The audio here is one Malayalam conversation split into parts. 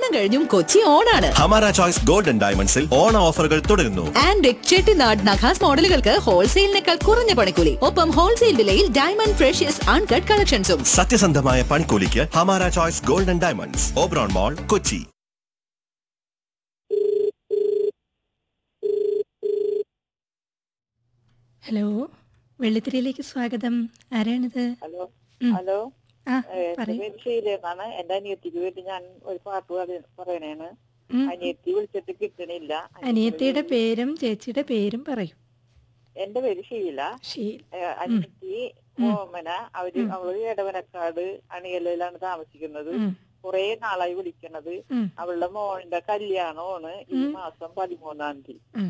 ഓണം കഴിഞ്ഞും കൊച്ചി ഓണാണ് ഹമാര ചോയ്സ് ഗോൾഡൻ ഡയമണ്ട്സിൽ ഓണ ഓഫറുകൾ തുടരുന്നു ആൻഡ് ചെട്ടിനാട് നഖാസ് മോഡലുകൾക്ക് ഹോൾസെയിലിനേക്കാൾ കുറഞ്ഞ പണിക്കൂലി ഒപ്പം ഹോൾസെയിൽ വിലയിൽ ഡയമണ്ട് ഫ്രഷ്യസ് അൺകട്ട് കളക്ഷൻസും സത്യസന്ധമായ പണിക്കൂലിക്ക് Hamara choice golden diamonds Oberon mall Kochi hello വെള്ളിത്തിരിയിലേക്ക് സ്വാഗതം ആരാണിത് ഹലോ ഉം. ഹലോ ആ ഏ, എന്റെ പറയൂ പേര് ഷീല എന്നാണ് എന്റെ അനിയത്തിക്ക് വേണ്ടി ഞാൻ ഒരു പാട്ട് പാടി- പറയണേണ് ഉം. അനിയത്തി വിളിച്ചിട്ട് കിട്ടണില്ല അനിയത്തിയുടെ പേരും ചേച്ചിയുടെ പേരും പറയൂ എന്റെ പേര് ഷീല ഷീൽ ഏ, അനിയത്തി ഓമന അവര് അവള് എടവനക്കാട് അണിയലയിലാണ് താമസിക്കുന്നത് ഉം, കുറെ നാളായി വിളിക്കണത് ഉം, അവളുടെ മോന്റെ കല്യാണമാണ് ഈ മാസം പതിമൂന്നാം തീയതി ഉം.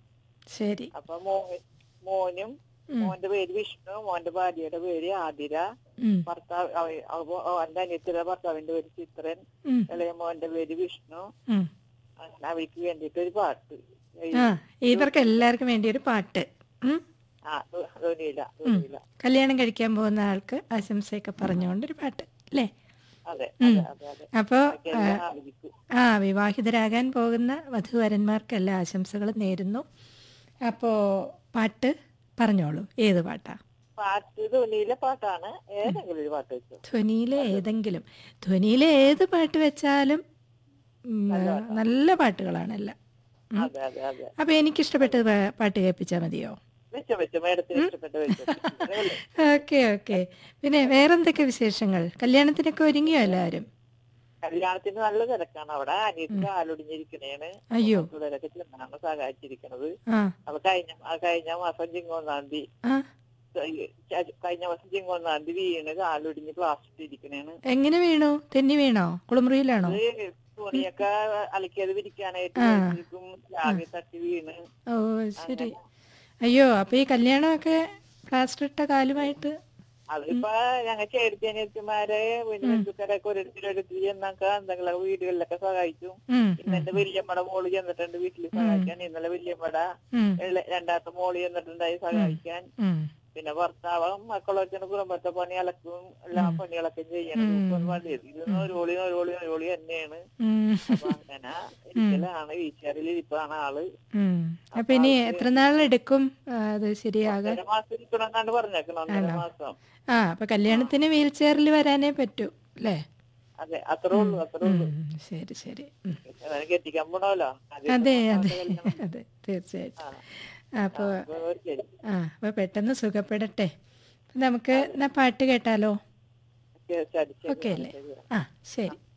ശരി അപ്പൊ മോ മോനും ഉം, മോന്റെ പേര് വിഷ്ണു മോന്റെ ഭാര്യയുടെ പേര് ആതിര ഉം, ഭർത്താവ് അവ- അവ- എന്റെ അനിയത്തിയുടെ ഭർത്താവിന്റെ പേര് ചിത്രൻ ഉം, ഇളയ മോന്റെ പേര് വിഷ്ണു ഉം. അങ്ങനെ അവർക്ക് വേണ്ടിട്ട് ഒരു പാട്ട് ആ ഇവർക്ക് എല്ലാവർക്കും വേണ്ടി ഒരു പാട്ട് ഉം. ആ ധോനിയില്ല ധോനിയില്ല കല്യാണം കഴിക്കാൻ പോകുന്ന ആൾക്ക് ആശംസയൊക്കെ പറഞ്ഞുകൊണ്ട് ഒരു പാട്ട് അല്ലേ അതെ ഉം. അതെ അതെ അതെ അപ്പോൾ എല്ലാം ആഗ്രഹിക്കും. ആ വിവാഹിതരാകാൻ പോകുന്ന വധുവരന്മാർക്ക് എല്ലാ ആശംസകളും നേരുന്നു അപ്പോൾ പാട്ട് പറഞ്ഞോളൂ ഏത് പാട്ടാ പാട്ട് ധോനിയിലെ പാട്ടാണ് ഏതെങ്കിലും ഒരു പാട്ട് വെച്ചു ധ്വനിയിലെ ഏതെങ്കിലും ധ്വനിയിലെ ഏത് പാട്ട് വെച്ചാലും ഉം, നല്ല പാട്ടുകളാണ് എല്ലാം അതെ അതെ അതെ അപ്പോൾ എനിക്കിഷ്ടപ്പെട്ടത് പാ- പാട്ട് കേൾപ്പിച്ചാൽ മതിയോ വെച്ച വെച്ച മേഡത്തിന് ഇഷ്ടപ്പെട്ട വെച്ചു ഓക്കെ ഓക്കെ പിന്നെ വേറെന്തൊക്കെ വിശേഷങ്ങൾ കല്യാണത്തിനൊക്കെ ഒരുങ്ങിയോ എല്ലാവരും കല്യാണത്തിന് നല്ല തിരക്കാണ് അവിടെ അനിയത്തി കാലൊടിഞ്ഞിരിക്കണേണ് അയ്യോ പിള്ളേരൊക്കെ ചെന്നാണ് സഹായിച്ചിരിക്കണത് ആ അപ്പൊ കഴിഞ്ഞ ആ കഴിഞ്ഞ മാസം ചിങ്ങൊന്നാം തീയതി ആ കഴിഞ്ഞ മാസം ചിങ്ങൊന്നാം തീയതി വീണ് കാലൊടിഞ്ഞ് പ്ലാസ്റ്റിക് ഇരിക്കണേണ് എങ്ങനെ വീണു തെന്നി വീണോ കുളിമുറിയിലാണോ അത് തുണിയൊക്കെ അലക്കിയത് വിരിക്കാനായിട്ട് ആ. പോയിരിക്കും. രാവിലെ തട്ടി വീണ് ഓ ശരി അയ്യോ അപ്പൊ ഈ കല്യാണമൊക്കെ പ്ലാസ്റ്റർ ഇട്ട കാലുമായിട്ട് അതിപ്പോ ഞങ്ങൾ ചേർത്തി അനിയത്തിമാരെ പിന്നെ ബന്ധുക്കാരൊക്കെ ഓരോരുത്തർ ഓരോരുത്തർ ചെന്നൊക്കെ എന്തെങ്കിലും വീടുകളിലൊക്കെ സഹായിച്ചു ഉം, ഇന്ന് എന്റെ വല്യമ്മയുടെ മോള് ചെന്നിട്ടുണ്ട് വീട്ടിൽ സഹായിക്കാൻ ഇന്നലെ വല്യമ്മയുടെ ഉം, ഇള- രണ്ടാമത്തെ മോള് ചെന്നിട്ടുണ്ടായി സഹായിക്കാൻ ഉം. പിന്നെ ഭർത്താവും മക്കളൊക്കെ കുടുംബത്തെ പണി അലക്കും എല്ലാ പണികളൊക്കെ ചെയ്യണം ഇതൊന്നും മതിയത് ഇതൊന്നും ഒരു ഓളി ഒരു ഓളി ഒരു ഓളി തന്നെയാണ് ഉം, അപ്പൊ അങ്ങനെ ഇരിക്കലാണ് വീച്ചുകാരിൽ ഇരിപ്പാണ് ആള് ഉം. അപ്പൊ ഇനി എത്ര നാളെടുക്കും ആ, അത് ശരിയാകാൻ ഒന്നര മാസം ഇരിക്കണമെന്നാണ് പറഞ്ഞേക്കണം ഒന്നര മാസം ആ അപ്പൊ കല്യാണത്തിന് വീൽ ചെയറിൽ വരാനേ പറ്റൂ അല്ലേ അതെ അത്രേ ഉള്ളൂ അത്രേ ഉള്ളൂ ഉം, ശരി ശരി ഉം. അതായത് കെട്ടിക്കാൻ പോണല്ലോ ആദ്യം അതെ ഒന്നാമത്തെ അതെ കല്യാണം. അതെ തീർച്ചയായിട്ടും ആ. അപ്പോൾ അപ്പൊ ഒരു ശരി. ആ അപ്പോൾ പെട്ടെന്ന് സുഖപ്പെടട്ടെ നമുക്ക് എന്നാ പാട്ട് കേട്ടാലോ ശരി, ശരി, ശരി. ഓക്കെ അല്ലേ ആ ശരി